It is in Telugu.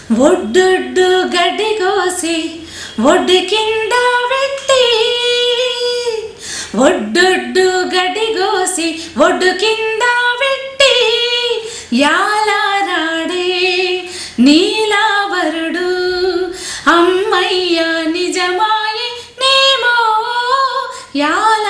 ఒడ్డొడ్డు గడ్డి కోసి ఒడ్డు కింద పెట్టి ఒడ్డొడ్డు గడ్డి కోసి ఒడ్డు కింద పెట్టి యాలారాడే నీలావరుడు అమ్మయ్య నిజమాయే నేమో యాల